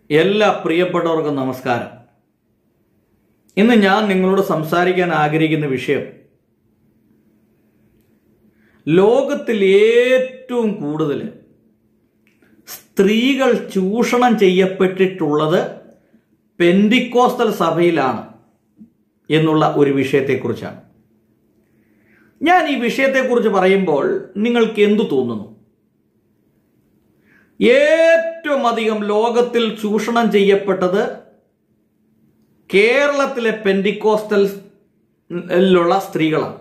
എല്ലാ പ്രിയപ്പെട്ടവർക്കും നമസ്കാരം ഇന്ന് ഞാൻ നിങ്ങളോട് സംസാരിക്കാൻ ആഗ്രഹിക്കുന്ന വിഷയം ലോകത്തിൽ ഏറ്റവും കൂടുതൽ സ്ത്രീകൾ ചൂഷണം ചെയ്യപ്പെട്ടിട്ടുള്ളത് പെൻഡിക്കോസ്റ്റൽ സഭയിലാണ് എന്നുള്ള ഒരു വിഷയത്തെക്കുറിച്ചാണ് ഞാൻ ഈ വിഷയത്തെക്കുറിച്ച് പറയുമ്പോൾ നിങ്ങൾക്ക് എന്തു തോന്നുന്നു ഏറ്റവും അധികം ലോകത്തിൽ ചൂഷണം ചെയ്യപ്പെട്ടത് കേരളത്തിലെ പെൻഡിക്കോസ്റ്റലിലുള്ള സ്ത്രീകളാണ്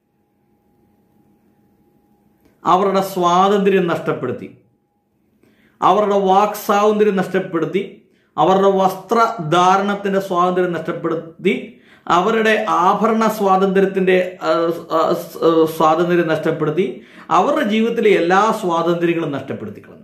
അവരുടെ സ്വാതന്ത്ര്യം നഷ്ടപ്പെടുത്തി അവരുടെ വാക് സ്വാതന്ത്ര്യം നഷ്ടപ്പെടുത്തി അവരുടെ വസ്ത്രധാരണത്തിന്റെ സ്വാതന്ത്ര്യം നഷ്ടപ്പെടുത്തി അവരുടെ ആഭരണ സ്വാതന്ത്ര്യത്തിന്റെ ആ, ആ, ആ, സ്വാതന്ത്ര്യം നഷ്ടപ്പെടുത്തി അവരുടെ ജീവിതത്തിലെ എല്ലാ സ്വാതന്ത്ര്യങ്ങളും നഷ്ടപ്പെടുത്തി കളഞ്ഞു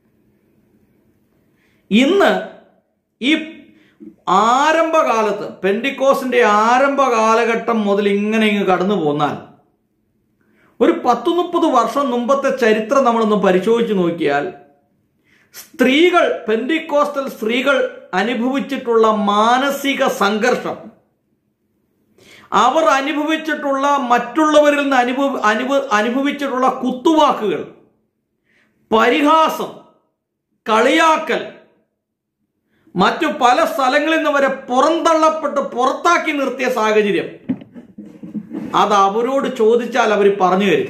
ഇന്ന് ഈ ആരംഭകാലത്ത് പെൻഡിക്കോസിന്റെ ആരംഭ കാലഘട്ടം മുതൽ ഇങ്ങനെ ഇങ്ങ് കടന്നു പോന്നാൽ ഒരു പത്തു മുപ്പത് വർഷം മുമ്പത്തെ ചരിത്രം നമ്മളൊന്ന് പരിശോധിച്ച് നോക്കിയാൽ സ്ത്രീകൾ പെൻഡിക്കോസ്റ്റൽ സ്ത്രീകൾ അനുഭവിച്ചിട്ടുള്ള മാനസിക സംഘർഷം അവർ അനുഭവിച്ചിട്ടുള്ള മറ്റുള്ളവരിൽ നിന്ന് അനുഭവ അനുഭവ അനുഭവിച്ചിട്ടുള്ള കുത്തുവാക്കുകൾ പരിഹാസം കളിയാക്കൽ മറ്റു പല സ്ഥലങ്ങളിൽ നിന്ന് വരെ പുറന്തള്ളപ്പെട്ട് പുറത്താക്കി നിർത്തിയ സാഹചര്യം അത് അവരോട് ചോദിച്ചാൽ അവർ പറഞ്ഞു തരും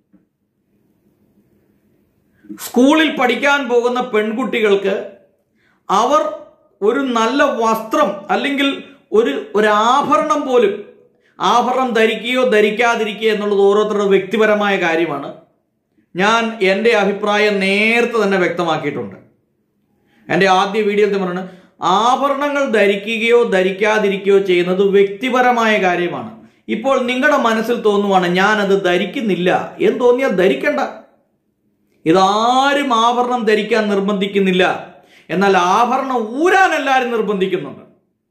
സ്കൂളിൽ പഠിക്കാൻ പോകുന്ന പെൺകുട്ടികൾക്ക് അവർ ഒരു നല്ല വസ്ത്രം അല്ലെങ്കിൽ ഒരു ഒരു ആഭരണം പോലും ആഭരണം ധരിക്കുകയോ ധരിക്കാതിരിക്കുകയോ എന്നുള്ളത് ഓരോരുത്തരുടെ വ്യക്തിപരമായ കാര്യമാണ് ഞാൻ എൻ്റെ അഭിപ്രായം നേരത്തെ തന്നെ വ്യക്തമാക്കിയിട്ടുണ്ട് എൻ്റെ ആദ്യ വീഡിയോയിൽ പറഞ്ഞു ആഭരണങ്ങൾ ധരിക്കുകയോ ധരിക്കാതിരിക്കുകയോ ചെയ്യുന്നത് വ്യക്തിപരമായ കാര്യമാണ് ഇപ്പോൾ നിങ്ങളുടെ മനസ്സിൽ തോന്നുവാണ് ഞാനത് ധരിക്കുന്നില്ല എന്ന് തോന്നിയാൽ ധരിക്കണ്ട ഇതാരും ആഭരണം ധരിക്കാൻ നിർബന്ധിക്കുന്നില്ല എന്നാൽ ആഭരണം ഊരാൻ എല്ലാവരും നിർബന്ധിക്കുന്നുണ്ട്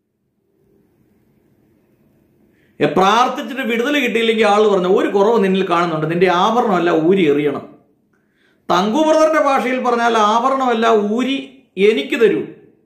ഏ, പ്രാർത്ഥിച്ചിട്ട് വിടുതൽ കിട്ടിയില്ലെങ്കിൽ ആൾ പറഞ്ഞു ഒരു കുറവ് നിന്നിൽ കാണുന്നുണ്ട് നിന്റെ ആഭരണമല്ല ഊരി എറിയണം തങ്കു ബ്രദറിന്റെ ഭാഷയിൽ പറഞ്ഞാൽ ആഭരണമല്ല ഊരി എനിക്ക് തരൂ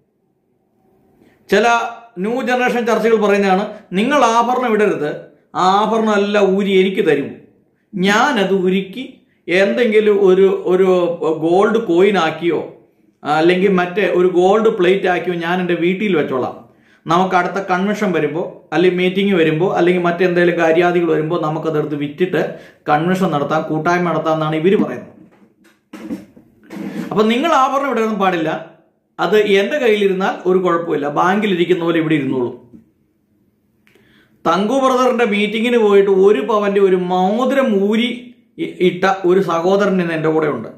ചില ന്യൂ ജനറേഷൻ ചർച്ചകൾ പറയുന്നതാണ് നിങ്ങൾ ആഭരണം ഇടരുത് ആഭരണമല്ല ഊരി എനിക്ക് തരൂ ഞാനത് ഉരുക്കി എന്തെങ്കിലും ഒരു ഒരു ഗോൾഡ് കോയിൻ ആക്കിയോ അല്ലെങ്കിൽ മറ്റേ ഒരു ഗോൾഡ് പ്ലേറ്റ് ആക്കിയോ ഞാൻ എൻ്റെ വീട്ടിൽ വെച്ചോളാം നമുക്ക് അടുത്ത കൺവെൻഷൻ വരുമ്പോൾ അല്ലെങ്കിൽ മീറ്റിംഗ് വരുമ്പോൾ അല്ലെങ്കിൽ മറ്റെന്തെങ്കിലും കാര്യാദികൾ വരുമ്പോൾ നമുക്കതെടുത്ത് വിറ്റിട്ട് കൺവെൻഷൻ നടത്താം കൂട്ടായ്മ നടത്താം എന്നാണ് ഇവർ പറയുന്നത് അപ്പൊ നിങ്ങൾ ആഭരണം ഇടാനും പാടില്ല അത് എൻ്റെ കയ്യിലിരുന്നാൽ ഒരു കുഴപ്പമില്ല ബാങ്കിൽ ഇരിക്കുന്ന പോലെ ഇവിടെ ഇരുന്നോളൂ തങ്കു ബ്രദറിന്റെ മീറ്റിങ്ങിന് പോയിട്ട് ഒരു പവന്റെ ഒരു മോതിരം ഊരി ഇ- ഇട്ട ഒരു സഹോദരൻ ഇന്ന് എൻ്റെ കൂടെ ഉണ്ട്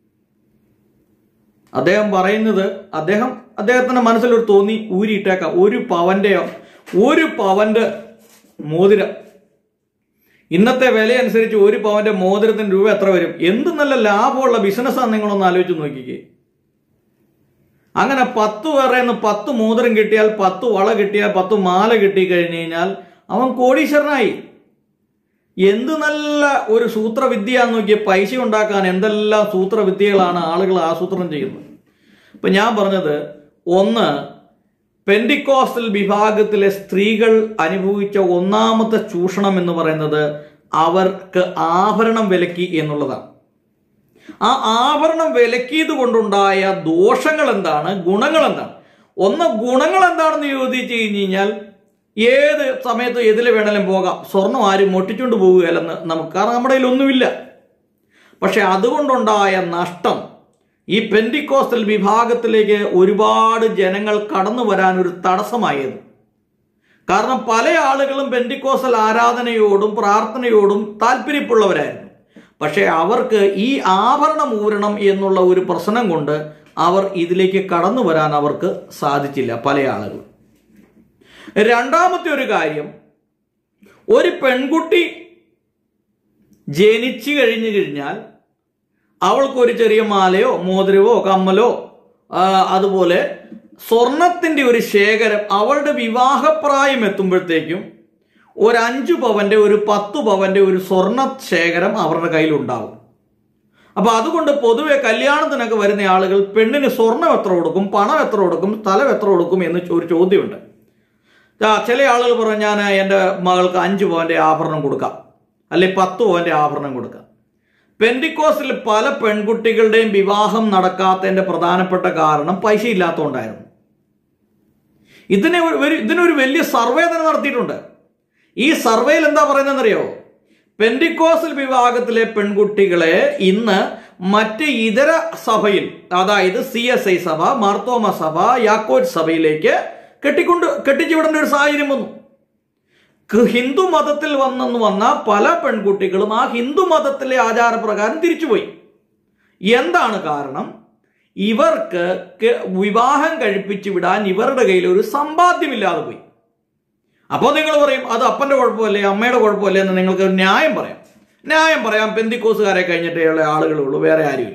അദ്ദേഹം പറയുന്നത് അദ്ദേഹം അദ്ദേഹത്തിന്റെ മനസ്സിലൊരു തോന്നി ഊരിയിട്ടേക്കാം ഒരു പവന്റെയോ ഒരു പവന്റെ മോതിരം ഇന്നത്തെ വില അനുസരിച്ച് ഒരു പവന്റെ മോതിരത്തിന് രൂപ എത്ര വരും എന്ത് നല്ല ലാഭമുള്ള ബിസിനസ്സാണ് നിങ്ങളൊന്ന് ആലോചിച്ച് നോക്കിക്കേ അങ്ങനെ പത്ത് പേരുടെ നിന്ന് പത്ത് മോതിരം കിട്ടിയാൽ പത്ത് വള കിട്ടിയാൽ പത്ത് മാല കിട്ടി കഴിഞ്ഞു കഴിഞ്ഞാൽ അവൻ കോടീശ്വരനായി എന്ത് നല്ല ഒരു സൂത്രവിദ്യയാന്ന് നോക്കിയ പൈസ ഉണ്ടാക്കാൻ എന്തെല്ലാം സൂത്രവിദ്യകളാണ് ആളുകൾ ആസൂത്രണം ചെയ്യുന്നത് ഇപ്പൊ ഞാൻ പറഞ്ഞത് ഒന്ന് പെൻഡിക്കോസ്റ്റൽ വിഭാഗത്തിലെ സ്ത്രീകൾ അനുഭവിച്ച ഒന്നാമത്തെ ചൂഷണം എന്ന് പറയുന്നത് അവർക്ക് ആഭരണം വിലക്കി എന്നുള്ളതാണ് ആ ആഭരണം വിലക്കിയത് കൊണ്ടുണ്ടായ ദോഷങ്ങൾ എന്താണ് ഗുണങ്ങൾ എന്താണ് ഒന്ന് ഗുണങ്ങൾ എന്താണെന്ന് ചോദിച്ചു കഴിഞ്ഞു കഴിഞ്ഞാൽ ഏത് സമയത്ത് എതിൽ വേണേലും പോകാം സ്വർണം ആരും മൊട്ടിച്ചുകൊണ്ട് പോകുകയല്ലെന്ന് നമുക്ക് കാരണം നമ്മുടെ കയ്യിൽ ഒന്നുമില്ല പക്ഷെ അതുകൊണ്ടുണ്ടായ നഷ്ടം ഈ പെൻഡിക്കോസ്റ്റൽ വിഭാഗത്തിലേക്ക് ഒരുപാട് ജനങ്ങൾ കടന്നു വരാൻ ഒരു തടസ്സമായത് കാരണം പല ആളുകളും പെൻഡിക്കോസ്റ്റൽ ആരാധനയോടും പ്രാർത്ഥനയോടും താല്പര്യമുള്ളവരായിരുന്നു പക്ഷെ അവർക്ക് ഈ ആഭരണം ഊരണം എന്നുള്ള ഒരു പ്രശ്നം കൊണ്ട് അവർ ഇതിലേക്ക് കടന്നു വരാൻ അവർക്ക് സാധിച്ചില്ല പല ആളുകളും രണ്ടാമത്തെ ഒരു കാര്യം ഒരു പെൺകുട്ടി ജനിച്ചു കഴിഞ്ഞു കഴിഞ്ഞാൽ അവൾക്ക് ഒരു ചെറിയ മാലയോ മോതിരവോ കമ്മലോ ആ, അതുപോലെ സ്വർണത്തിന്റെ ഒരു ശേഖരം അവളുടെ വിവാഹപ്രായം എത്തുമ്പോഴത്തേക്കും ഒരു അഞ്ചു പവന്റെ ഒരു പത്ത് പവന്റെ ഒരു സ്വർണ ശേഖരം അവരുടെ കയ്യിൽ ഉണ്ടാവും അപ്പൊ അതുകൊണ്ട് പൊതുവെ കല്യാണത്തിനൊക്കെ വരുന്ന ആളുകൾ പെണ്ണിന് സ്വർണം എത്ര കൊടുക്കും പണം എത്ര കൊടുക്കും സ്ഥലം എത്ര കൊടുക്കും എന്ന് ഒരു ചോദ്യമുണ്ട് ആ, ചില ആളുകൾ പറഞ്ഞു ഞാൻ എൻ്റെ മകൾക്ക് അഞ്ച് പവന്റെ ആഭരണം കൊടുക്കാം അല്ലെ പത്ത് പവന്റെ ആഭരണം കൊടുക്കാം പെൻഡിക്കോസിൽ പല പെൺകുട്ടികളുടെയും വിവാഹം നടക്കാത്തതിന്റെ പ്രധാനപ്പെട്ട കാരണം പൈസ ഇല്ലാത്തതുകൊണ്ടായിരുന്നു ഇതിനെ ഒരു ഒരു- ഇതിനൊരു വലിയ സർവേ തന്നെ നടത്തിയിട്ടുണ്ട് ഈ സർവേയിൽ എന്താ പറയുന്നതെന്നറിയോ പെൻഡിക്കോസൽ വിഭാഗത്തിലെ പെൺകുട്ടികളെ ഇന്ന് മറ്റ് ഇതര സഭയിൽ അതായത് സി എസ് ഐ സഭ മാർത്തോമ സഭ യാക്കോറ്റ് സഭയിലേക്ക് കെട്ടിക്കൊണ്ട് കെട്ടിച്ചു വിടേണ്ട ഒരു സാഹചര്യം വന്നു ക- ഹിന്ദു മതത്തിൽ വന്നെന്ന് വന്ന പല പെൺകുട്ടികളും ആ ഹിന്ദു മതത്തിലെ ആചാരപ്രകാരം തിരിച്ചുപോയി എന്താണ് കാരണം ഇവർക്ക് ക- വിവാഹം കഴിപ്പിച്ചു വിടാൻ ഇവരുടെ കയ്യിൽ ഒരു സമ്പാദ്യമില്ലാതെ പോയി അപ്പോൾ നിങ്ങൾ പറയും അത് അപ്പന്റെ കുഴപ്പമല്ലേ അമ്മയുടെ കുഴപ്പമല്ലേ എന്ന് നിങ്ങൾക്ക് ഒരു ന്യായം പറയാം ന്യായം പറയാം പെന്തിക്കോസുകാരെ കഴിഞ്ഞിട്ടേ ഉള്ള ആളുകളേ ഉള്ളൂ വേറെ ആരുമില്ല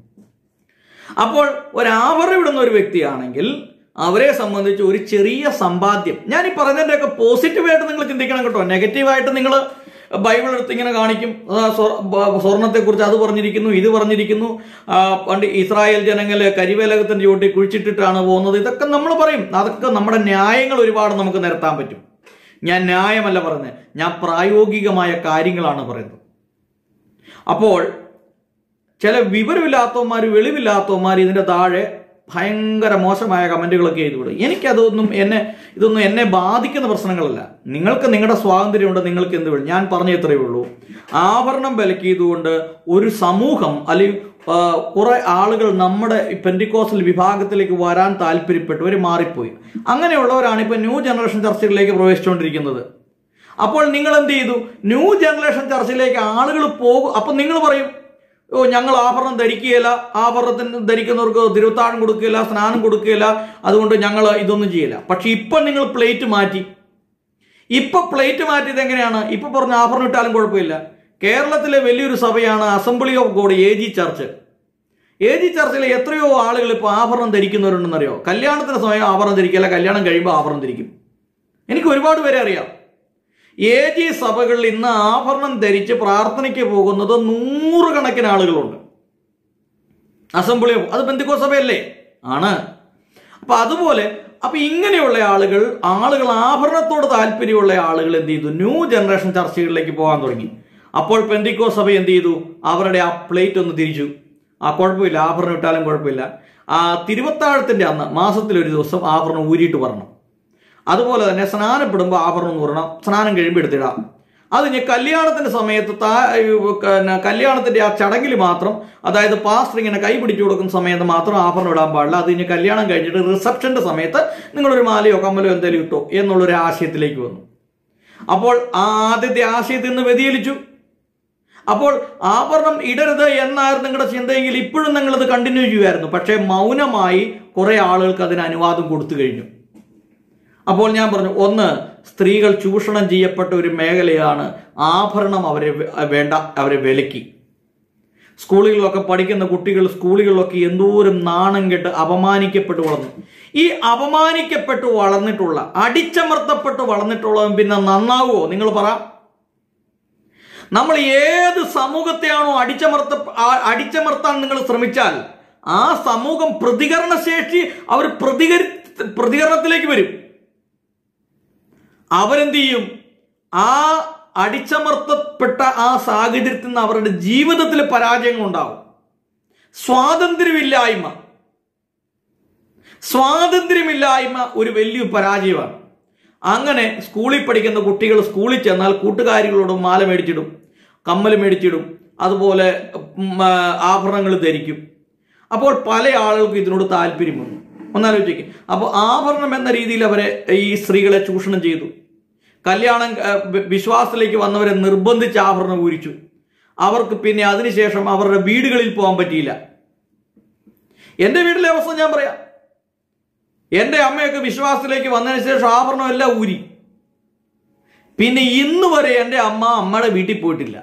അപ്പോൾ ഒരാവറ വിടുന്ന ഒരു വ്യക്തിയാണെങ്കിൽ അവരെ സംബന്ധിച്ച് ഒരു ചെറിയ സമ്പാദ്യം ഞാൻ ഈ പറയുന്നതിൻ്റെയൊക്കെ പോസിറ്റീവായിട്ട് നിങ്ങൾ ചിന്തിക്കണം കേട്ടോ നെഗറ്റീവായിട്ട് നിങ്ങൾ ബൈബിൾ എടുത്ത് ഇങ്ങനെ കാണിക്കും ആ, സ്വ- ബ- സ്വർണത്തെക്കുറിച്ച് അത് പറഞ്ഞിരിക്കുന്നു ഇത് പറഞ്ഞിരിക്കുന്നു ആ, പണ്ട് ഇസ്രായേൽ ജനങ്ങള് കരിവേലകത്തിന്റെ ചുവട്ടി കുഴിച്ചിട്ടിട്ടാണ് പോകുന്നത് ഇതൊക്കെ നമ്മൾ പറയും അതൊക്കെ നമ്മുടെ ന്യായങ്ങൾ ഒരുപാട് നമുക്ക് നിരത്താൻ പറ്റും ഞാൻ ന്യായമല്ല പറയുന്നത് ഞാൻ പ്രായോഗികമായ കാര്യങ്ങളാണ് പറയുന്നത് അപ്പോൾ ചില വിവരമില്ലാത്തവന്മാർ വെളിവില്ലാത്തവന്മാർ ഇതിന്റെ താഴെ ഭയങ്കര മോശമായ കമന്റുകളൊക്കെ ചെയ്തു വിടും എനിക്കതൊന്നും എന്നെ ഇതൊന്നും എന്നെ ബാധിക്കുന്ന പ്രശ്നങ്ങളല്ല നിങ്ങൾക്ക് നിങ്ങളുടെ സ്വാതന്ത്ര്യമുണ്ട് നിങ്ങൾക്ക് എന്ത് വേണം ഞാൻ പറഞ്ഞ ഇത്രയേ ഉള്ളൂ ആഭരണം വിലക്കിയതുകൊണ്ട് ഒരു സമൂഹം അല്ലെങ്കിൽ ആ, കുറെ ആളുകൾ നമ്മുടെ ഈ പെന്റിക്കോസൽ വിഭാഗത്തിലേക്ക് വരാൻ താല്പര്യപ്പെട്ടവർ മാറിപ്പോയി അങ്ങനെയുള്ളവരാണ് ഇപ്പൊ ന്യൂ ജനറേഷൻ ചർച്ചകളിലേക്ക് പ്രവേശിച്ചുകൊണ്ടിരിക്കുന്നത് അപ്പോൾ നിങ്ങൾ എന്ത് ചെയ്തു ന്യൂ ജനറേഷൻ ചർച്ചയിലേക്ക് ആളുകൾ പോകും അപ്പൊ നിങ്ങൾ പറയും ഓ ഞങ്ങൾ ആഭരണം ധരിക്കുകയില്ല ആഭരണത്തിന് ധരിക്കുന്നവർക്ക് തിരുവത്താഴം കൊടുക്കുകയില്ല സ്നാനം കൊടുക്കുകയില്ല അതുകൊണ്ട് ഞങ്ങൾ ഇതൊന്നും ചെയ്യില്ല പക്ഷെ ഇപ്പൊ നിങ്ങൾ പ്ലേറ്റ് മാറ്റി ഇപ്പൊ പ്ലേറ്റ് മാറ്റിയത് എങ്ങനെയാണ് ഇപ്പൊ പറഞ്ഞ ആഭരണം ഇട്ടാലും കുഴപ്പമില്ല കേരളത്തിലെ വലിയൊരു സഭയാണ് assembly of God A G church A G ചർച്ചിലെ എത്രയോ ആളുകൾ ഇപ്പോൾ ആഭരണം ധരിക്കുന്നവരുണ്ടെന്നറിയോ കല്യാണത്തിന് സമയം ആഭരണം ധരിക്കില്ല കല്യാണം കഴിയുമ്പോൾ ആഭരണം ധരിക്കും എനിക്ക് ഒരുപാട് പേരെ അറിയാം എ ജി സഭകളിൽ ഇന്ന് ആഭരണം ധരിച്ച് പ്രാർത്ഥനയ്ക്ക് പോകുന്നത് നൂറുകണക്കിന് ആളുകളുണ്ട് അസംബ്ലി ഓഫ് അത് ബന്ധുക്കോ സഭയല്ലേ ആണ് അപ്പൊ അതുപോലെ അപ്പൊ ഇങ്ങനെയുള്ള ആളുകൾ ആളുകൾ ആഭരണത്തോട് താല്പര്യമുള്ള ആളുകൾ എന്ത് ചെയ്തു ന്യൂ ജനറേഷൻ ചർച്ചകളിലേക്ക് പോകാൻ തുടങ്ങി അപ്പോൾ പെന്തിക്കോ സഭ എന്ത് ചെയ്തു അവരുടെ ആ പ്ലേറ്റ് ഒന്ന് തിരിച്ചു ആ കുഴപ്പമില്ല ആഭരണം ഇട്ടാലും കുഴപ്പമില്ല ആ തിരുവത്താഴത്തിന്റെ അന്ന് മാസത്തിൽ ഒരു ദിവസം ആഭരണം ഊരിയിട്ട് വരണം അതുപോലെ തന്നെ സ്നാനപ്പെടുമ്പോൾ ആഭരണം എന്ന് പറയണം സ്നാനം കഴിയുമ്പോൾ എടുത്തിടാം അത് ഇനി കല്യാണത്തിന്റെ സമയത്ത് താ പിന്നെ കല്യാണത്തിന്റെ ആ ചടങ്ങിൽ മാത്രം അതായത് പാസ്റ്റർ ഇങ്ങനെ കൈ പിടിച്ചു കൊടുക്കുന്ന സമയത്ത് മാത്രം ആഭരണം ഇടാൻ പാടില്ല അത് ഇനി കല്യാണം കഴിഞ്ഞിട്ട് റിസപ്ഷന്റെ സമയത്ത് നിങ്ങളൊരു മാലയോ കമ്മലോ എന്തെങ്കിലും ഇട്ടോ എന്നുള്ളൊരു ആശയത്തിലേക്ക് വന്നു അപ്പോൾ ആ ആദ്യത്തെ ആശയത്തിൽ നിന്ന് വ്യതിചലിച്ചു അപ്പോൾ ആഭരണം ഇടരുത് എന്നായിരുന്നു നിങ്ങളുടെ ചിന്തയെങ്കിൽ ഇപ്പോഴും നിങ്ങളത് കണ്ടിന്യൂ ചെയ്യുമായിരുന്നു പക്ഷേ മൗനമായി കുറെ ആളുകൾക്ക് അതിന് അനുവാദം കൊടുത്തു കഴിഞ്ഞു അപ്പോൾ ഞാൻ പറഞ്ഞു ഒന്ന് സ്ത്രീകൾ ചൂഷണം ചെയ്യപ്പെട്ട ഒരു മേഖലയാണ് ആഭരണം അവരെ വേ- വേണ്ട അവരെ വിലക്കി സ്കൂളുകളിലൊക്കെ പഠിക്കുന്ന കുട്ടികൾ സ്കൂളുകളിലൊക്കെ എന്തോരം നാണം കെട്ട് അപമാനിക്കപ്പെട്ട് വളർന്നു ഈ അപമാനിക്കപ്പെട്ട് വളർന്നിട്ടുള്ള അടിച്ചമർത്തപ്പെട്ട് വളർന്നിട്ടുള്ളവൻ പിന്നെ നന്നാവുമോ നിങ്ങൾ പറ നമ്മൾ ഏത് സമൂഹത്തെയാണോ അടിച്ചമർത്ത ആ- അടിച്ചമർത്താൻ നിങ്ങൾ ശ്രമിച്ചാൽ ആ സമൂഹം പ്രതികരണശേഷി അവർ പ്രതികരി പ്രതികരണത്തിലേക്ക് വരും അവരെന്ത് ചെയ്യും ആ അടിച്ചമർത്തപ്പെട്ട ആ സാഹചര്യത്തിൽ നിന്ന് അവരുടെ ജീവിതത്തിൽ പരാജയങ്ങൾ ഉണ്ടാവും സ്വാതന്ത്ര്യമില്ലായ്മ സ്വാതന്ത്ര്യമില്ലായ്മ ഒരു വലിയ പരാജയമാണ് അങ്ങനെ സ്കൂളിൽ പഠിക്കുന്ന കുട്ടികൾ സ്കൂളിൽ ചെന്നാൽ കൂട്ടുകാരികളോട് മാല മേടിച്ചിടും കമ്മൽ മേടിച്ചിടും അതുപോലെ ആഭരണങ്ങൾ ധരിക്കും അപ്പോൾ പല ആളുകൾക്കും ഇതിനോട് താല്പര്യം വന്നു ഒന്നാലോചിക്കും അപ്പോൾ ആഭരണം എന്ന രീതിയിൽ അവരെ ഈ സ്ത്രീകളെ ചൂഷണം ചെയ്തു കല്യാണം ആ, വി- വിശ്വാസത്തിലേക്ക് വന്നവരെ നിർബന്ധിച്ച് ആഭരണം ഊരിച്ചു അവർക്ക് പിന്നെ അതിനുശേഷം അവരുടെ വീടുകളിൽ പോകാൻ പറ്റിയില്ല എൻ്റെ വീട്ടിലെ അവസ്ഥ ഞാൻ പറയാം എൻ്റെ അമ്മയൊക്കെ വിശ്വാസത്തിലേക്ക് വന്നതിന് ശേഷം ആഭരണം എല്ലാം ഊരി പിന്നെ ഇന്ന് വരെ എൻ്റെ അമ്മ അമ്മയുടെ വീട്ടിൽ പോയിട്ടില്ല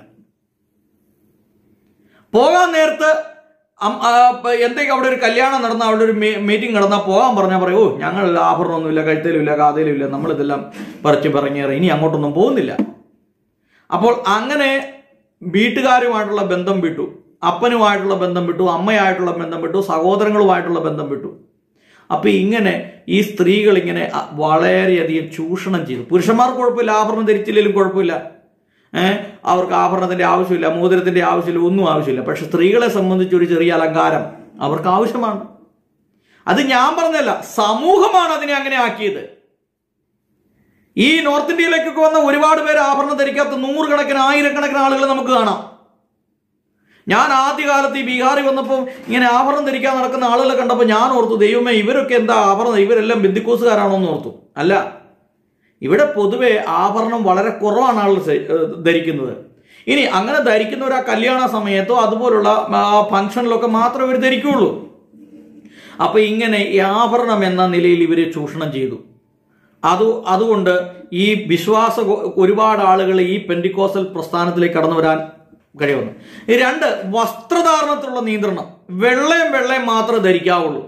പോകാൻ നേരത്ത് അം- ആ, പ- എന്തെങ്കിലും അവിടെ ഒരു കല്യാണം നടന്ന അവിടെ ഒരു മീറ്റിംഗ് നടന്നാൽ പോകാൻ പറഞ്ഞാൽ പറയും ഓ ഞങ്ങൾ ആഭരണമൊന്നുമില്ല കഴുത്തേലും ഇല്ല കാതയിലും ഇല്ല നമ്മളിതെല്ലാം പറിച്ച് പറഞ്ഞേറെ ഇനി അങ്ങോട്ടൊന്നും പോകുന്നില്ല അപ്പോൾ അങ്ങനെ വീട്ടുകാരുമായിട്ടുള്ള ബന്ധം വിട്ടു അപ്പനുമായിട്ടുള്ള ബന്ധം വിട്ടു അമ്മയായിട്ടുള്ള ബന്ധം വിട്ടു സഹോദരങ്ങളുമായിട്ടുള്ള ബന്ധം വിട്ടു അപ്പൊ ഇങ്ങനെ ഈ സ്ത്രീകൾ ഇങ്ങനെ അ- വളരെയധികം ചൂഷണം ചെയ്തു പുരുഷന്മാർക്ക് കുഴപ്പമില്ല ആഭരണം ധരിച്ചില്ലെങ്കിലും കുഴപ്പമില്ല ഏഹ് അവർക്ക് ആഭരണത്തിന്റെ ആവശ്യമില്ല മോതിരത്തിന്റെ ആവശ്യമില്ല ഒന്നും ആവശ്യമില്ല പക്ഷെ സ്ത്രീകളെ സംബന്ധിച്ച് ഒരു ചെറിയ അലങ്കാരം അവർക്ക് ആവശ്യമാണ് അത് ഞാൻ പറഞ്ഞല്ല സമൂഹമാണ് അതിനെ അങ്ങനെ ആക്കിയത് ഈ നോർത്ത് ഇന്ത്യയിലേക്കൊക്കെ വന്ന ഒരുപാട് പേര് ആഭരണം ധരിക്കാത്ത നൂറുകണക്കിന് ആയിരക്കണക്കിന് ആളുകൾ നമുക്ക് കാണാം ഞാൻ ആദ്യകാലത്ത് ഈ ബീഹാറിൽ വന്നപ്പോൾ ഇങ്ങനെ ആഭരണം ധരിക്കാൻ നടക്കുന്ന ആളുകളെ കണ്ടപ്പോൾ ഞാൻ ഓർത്തു ദൈവമേ ഇവരൊക്കെ എന്താ ആഭരണം ഇവരെല്ലാം ബന്ധുക്കോസുകാരാണോ എന്ന് ഓർത്തു അല്ല ഇവിടെ പൊതുവെ ആഭരണം വളരെ കുറവാണ് ആളുകൾ സ- ഏഹ് ധരിക്കുന്നത് ഇനി അങ്ങനെ ധരിക്കുന്നവർ ആ കല്യാണ സമയത്തോ അതുപോലുള്ള ആ, ഫംഗ്ഷനിലൊക്കെ മാത്രമേ ഇവർ ധരിക്കുകയുള്ളൂ അപ്പൊ ഇങ്ങനെ ഈ ആഭരണം എന്ന നിലയിൽ ഇവര് ചൂഷണം ചെയ്തു അത് അതുകൊണ്ട് ഈ വിശ്വാസ ഒരുപാട് ആളുകൾ ഈ പെന്റിക്കോസൽ പ്രസ്ഥാനത്തിലേക്ക് കടന്നു വരാൻ കഴിയുന്നു ഈ രണ്ട് വസ്ത്രധാരണത്തിലുള്ള നിയന്ത്രണം വെള്ളയും വെള്ളയും മാത്രമേ ധരിക്കാവുള്ളൂ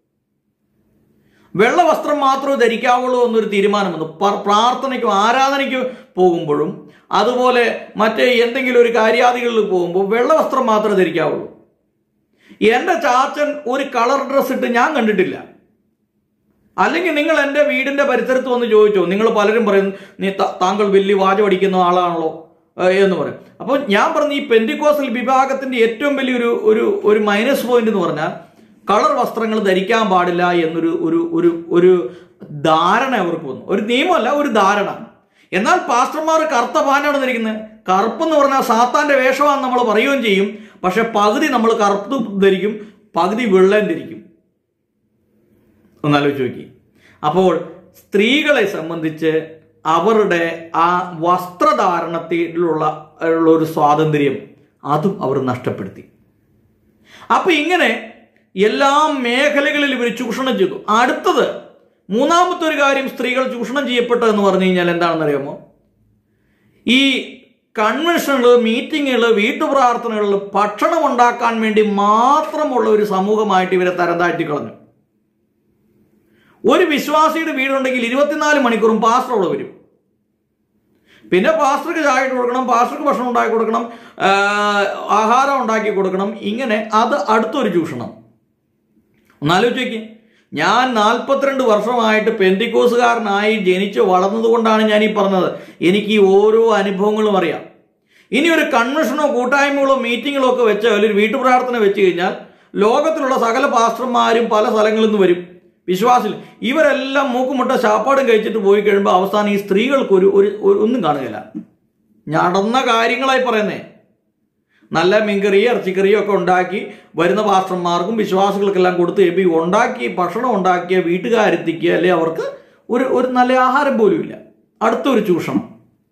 വെള്ള വസ്ത്രം മാത്രമേ ധരിക്കാവുള്ളൂ എന്നൊരു തീരുമാനം വന്നു പ- പ്രാർത്ഥനയ്ക്കും ആരാധനയ്ക്കും പോകുമ്പോഴും അതുപോലെ മറ്റേ എന്തെങ്കിലും ഒരു കാര്യാദികളിൽ പോകുമ്പോൾ വെള്ള വസ്ത്രം മാത്രമേ ധരിക്കാവുള്ളൂ എന്റെ ചാച്ചൻ ഒരു കളർ ഡ്രസ് ഇട്ട് ഞാൻ കണ്ടിട്ടില്ല അല്ലെങ്കിൽ നിങ്ങൾ എൻ്റെ വീടിന്റെ പരിസരത്ത് വന്ന് ചോദിച്ചോ നിങ്ങൾ പലരും പറയും നീ ത- താങ്കൾ വലിയ വാചം അടിക്കുന്ന ആളാണല്ലോ ഏഹ് എന്ന് പറയും അപ്പോൾ ഞാൻ പറഞ്ഞ ഈ പെന്റിക്കോസൽ വിഭാഗത്തിന്റെ ഏറ്റവും വലിയൊരു ഒരു ഒരു മൈനസ് പോയിന്റ് എന്ന് പറഞ്ഞാൽ കളർ വസ്ത്രങ്ങൾ ധരിക്കാൻ പാടില്ല എന്നൊരു ഒരു ഒരു ഒരു ധാരണ അവർക്ക് വന്നു ഒരു നിയമമല്ല ഒരു ധാരണ എന്നാൽ പാസ്റ്റർമാർ കറുത്ത പാനാണ് ധരിക്കുന്നത് കറുപ്പെന്ന് പറഞ്ഞാൽ സാത്താന്റെ വേഷമാണെന്ന് നമ്മൾ പറയുകയും ചെയ്യും പക്ഷെ പകുതി നമ്മൾ കറുപ്പ് ധരിക്കും പകുതി വെള്ളം ധരിക്കും ഒന്നാലോചിച്ച് നോക്കി അപ്പോൾ സ്ത്രീകളെ സംബന്ധിച്ച് അവരുടെ ആ വസ്ത്രധാരണത്തിലുള്ള ഉള്ള ഒരു സ്വാതന്ത്ര്യം അതും അവർ നഷ്ടപ്പെടുത്തി അപ്പൊ ഇങ്ങനെ എല്ലാ മേഖലകളിലും ഇവർ ചൂഷണം ചെയ്തു അടുത്തത് മൂന്നാമത്തെ ഒരു കാര്യം സ്ത്രീകൾ ചൂഷണം ചെയ്യപ്പെട്ടതെന്ന് പറഞ്ഞു കഴിഞ്ഞാൽ എന്താണെന്ന് അറിയാമോ ഈ കൺവെൻഷനുകൾ മീറ്റിങ്ങുകൾ വീട്ടുപ്രാർത്ഥനകളിൽ ഭക്ഷണം ഉണ്ടാക്കാൻ വേണ്ടി മാത്രമുള്ള ഒരു സമൂഹമായിട്ട് ഇവരെ തരം താഴ്ത്തി കളഞ്ഞു ഒരു വിശ്വാസിയുടെ വീടുണ്ടെങ്കിൽ ഇരുപത്തിനാല് മണിക്കൂറും പാസ്റ്റർ അവിടെ വരും പിന്നെ പാസ്റ്റർക്ക് ചായ ഇട്ട് കൊടുക്കണം പാസ്റ്റർക്ക് ഭക്ഷണം ഉണ്ടാക്കി കൊടുക്കണം ആ, ആഹാരം ഉണ്ടാക്കി കൊടുക്കണം ഇങ്ങനെ അത് അടുത്തൊരു ചൂഷണം ഒന്നാലോചിച്ച് നോക്കി ഞാൻ നാൽപ്പത്തിരണ്ട് വർഷമായിട്ട് പെന്തിക്കോസുകാരനായി ജനിച്ച് വളർന്നതുകൊണ്ടാണ് ഞാൻ ഈ പറഞ്ഞത് എനിക്ക് ഈ ഓരോ അനുഭവങ്ങളും അറിയാം ഇനി ഒരു കൺവെൻഷനോ കൂട്ടായ്മകളോ മീറ്റിങ്ങുകളോ ഒക്കെ വെച്ചാൽ ഒരു വീട്ടുപ്രാർത്ഥന വെച്ച് കഴിഞ്ഞാൽ ലോകത്തിലുള്ള സകല പാസ്റ്റർമാരും പല സ്ഥലങ്ങളിൽ നിന്ന് വരും വിശ്വാസിൽ ഇവരെല്ലാം മൂക്കുമുട്ട ശാപ്പാടും കഴിച്ചിട്ട് പോയി കഴിയുമ്പോൾ അവസാനം ഈ സ്ത്രീകൾക്ക് ഒരു ഒരു ഒരു- ഒന്നും കാണുകയില്ല നടന്ന കാര്യങ്ങളായി പറയുന്നേ നല്ല മീൻകറിയും ഇറച്ചിക്കറിയും ഒക്കെ ഉണ്ടാക്കി വരുന്ന പാസ്റ്റർമാർക്കും വിശ്വാസികൾക്കെല്ലാം കൊടുത്ത് കഴിയുമ്പോൾ ഈ ഉണ്ടാക്കി ഭക്ഷണം ഉണ്ടാക്കിയ വീട്ടുകാരെത്തിക്കുക അല്ലെ അവർക്ക് ഒരു ഒരു നല്ല ആഹാരം പോലും ഇല്ല അടുത്തൊരു ചൂഷണം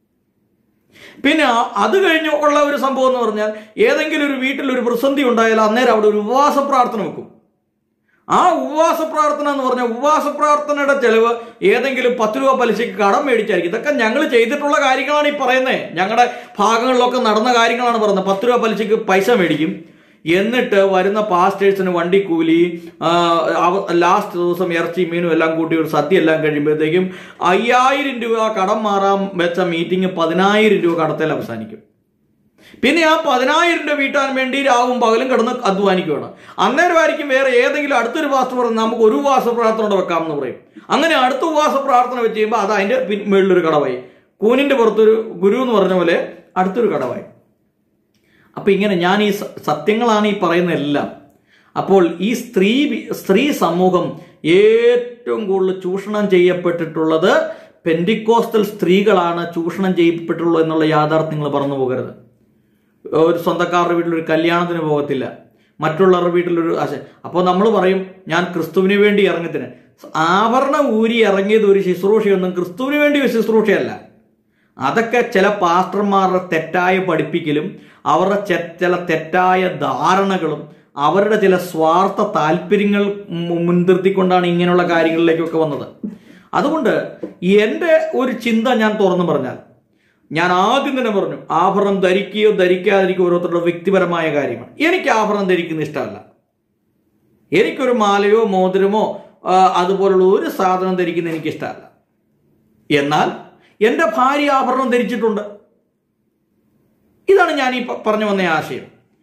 പിന്നെ ആ- അത് കഴിഞ്ഞ് ഉള്ള ഒരു സംഭവം എന്ന് പറഞ്ഞാൽ ഏതെങ്കിലും ഒരു വീട്ടിൽ ഒരു പ്രതിസന്ധി ഉണ്ടായാൽ അന്നേരം അവിടെ ഒരു ഉപവാസ പ്രാർത്ഥന വെക്കും ആ ഉപവാസ പ്രാർത്ഥന എന്ന് പറഞ്ഞാൽ ഉപവാസ പ്രാർത്ഥനയുടെ ചെലവ് ഏതെങ്കിലും പത്ത് രൂപ പലിശയ്ക്ക് കടം മേടിച്ചായിരിക്കും ഇതൊക്കെ ഞങ്ങൾ ചെയ്തിട്ടുള്ള കാര്യങ്ങളാണ് ഈ പറയുന്നത് ഞങ്ങളുടെ ഭാഗങ്ങളിലൊക്കെ നടന്ന കാര്യങ്ങളാണ് പറയുന്നത് പത്ത് രൂപ പലിശയ്ക്ക് പൈസ മേടിക്കും എന്നിട്ട് വരുന്ന പാസ്റ്റേഴ്സിന് വണ്ടിക്കൂലി ലാസ്റ്റ് ദിവസം ഇറച്ചി മീനും എല്ലാം കൂട്ടി ഒരു സദ്യ എല്ലാം കഴിയുമ്പോഴത്തേക്കും അയ്യായിരം രൂപ കടം മാറാൻ വെച്ച മീറ്റിംഗ് പതിനായിരം രൂപ കടത്തിൽ അവസാനിക്കും പിന്നെ ആ പതിനായിരം രൂപ വീട്ടാൻ വേണ്ടി രാവും പകലും കിടന്ന് അധ്വാനിക്കുകയാണ് അന്നേരമായിരിക്കും വേറെ ഏതെങ്കിലും അടുത്തൊരു പാസ്റ്റർ പറഞ്ഞ് നമുക്ക് ഒരു ഉപവാസ പ്രാർത്ഥന കൂടെ വെക്കാമെന്ന് പറയും അങ്ങനെ അടുത്ത ഉപവാസ പ്രാർത്ഥന വെച്ച് കഴിയുമ്പോൾ അത് അതിന്റെ പിൻ- മുകളിലൊരു കടവായി കൂനിന്റെ പുറത്തൊരു ഗുരു എന്ന് പറഞ്ഞ പോലെ അടുത്തൊരു കടവായി അപ്പൊ ഇങ്ങനെ ഞാൻ ഈ സ- സത്യങ്ങളാണ് ഈ പറയുന്ന എല്ലാം അപ്പോൾ ഈ സ്ത്രീ വി- സ്ത്രീ സമൂഹം ഏറ്റവും കൂടുതൽ ചൂഷണം ചെയ്യപ്പെട്ടിട്ടുള്ളത് പെന്റിക്കോസ്റ്റൽ സ്ത്രീകളാണ് ചൂഷണം ചെയ്യപ്പെട്ടുള്ളത് എന്നുള്ള യാഥാർത്ഥ്യങ്ങൾ പറഞ്ഞു പോകരുത് ഒരു സ്വന്തക്കാരുടെ വീട്ടിലൊരു കല്യാണത്തിന് പോകത്തില്ല മറ്റുള്ളവരുടെ വീട്ടിലൊരു ആശ അപ്പോൾ നമ്മൾ പറയും ഞാൻ ക്രിസ്തുവിന് വേണ്ടി ഇറങ്ങത്തിന് ആഭരണം ഊരി ഇറങ്ങിയത് ഒരു ശുശ്രൂഷയൊന്നും ക്രിസ്തുവിന് വേണ്ടി ഒരു ശുശ്രൂഷയല്ല അതൊക്കെ ചില പാസ്റ്റർമാരുടെ തെറ്റായ പഠിപ്പിക്കലും അവരുടെ ചെ- ചില തെറ്റായ ധാരണകളും അവരുടെ ചില സ്വാർത്ഥ താല്പര്യങ്ങൾ മു- മുൻനിർത്തിക്കൊണ്ടാണ് ഇങ്ങനെയുള്ള കാര്യങ്ങളിലേക്കൊക്കെ വന്നത് അതുകൊണ്ട് എൻ്റെ ഒരു ചിന്ത ഞാൻ തുറന്നു പറഞ്ഞാൽ ഞാൻ ആദ്യം തന്നെ പറഞ്ഞു ആഭരണം ധരിക്കുകയോ ധരിക്കാതിരിക്കുകയോ ഓരോരുത്തരുടെ വ്യക്തിപരമായ കാര്യമാണ് എനിക്ക് ആഭരണം ധരിക്കുന്ന ഇഷ്ടമല്ല എനിക്കൊരു മാലയോ മോതിരമോ ആ, അതുപോലുള്ള ഒരു സാധനം ധരിക്കുന്ന എനിക്ക് ഇഷ്ടമല്ല എന്നാൽ എൻ്റെ ഭാര്യ ആഭരണം ധരിച്ചിട്ടുണ്ട് ഇതാണ് ഞാൻ ഈ പ- പറഞ്ഞു വന്ന ആശയം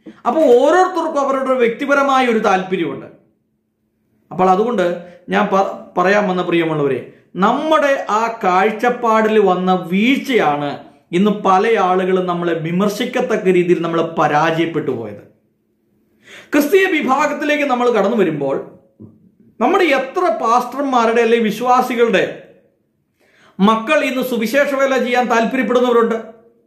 അപ്പോൾ ഓരോരുത്തർക്കും അവരുടെ വ്യക്തിപരമായ ഒരു താല്പര്യമുണ്ട് അപ്പോൾ അതുകൊണ്ട് ഞാൻ പ- പറയാൻ വന്ന പ്രിയമുള്ളവരെ നമ്മുടെ ആ കാഴ്ചപ്പാടിൽ വന്ന വീഴ്ചയാണ് ഇന്ന് പല ആളുകളും നമ്മളെ വിമർശിക്കത്തക്ക രീതിയിൽ നമ്മൾ പരാജയപ്പെട്ടു പോയത് ക്രിസ്തീയ വിഭാഗത്തിലേക്ക് നമ്മൾ കടന്നു വരുമ്പോൾ നമ്മുടെ എത്ര പാസ്റ്റർമാരുടെ അല്ലെങ്കിൽ വിശ്വാസികളുടെ മക്കൾ ഇന്ന് സുവിശേഷ വേല ചെയ്യാൻ താല്പര്യപ്പെടുന്നവരുണ്ട്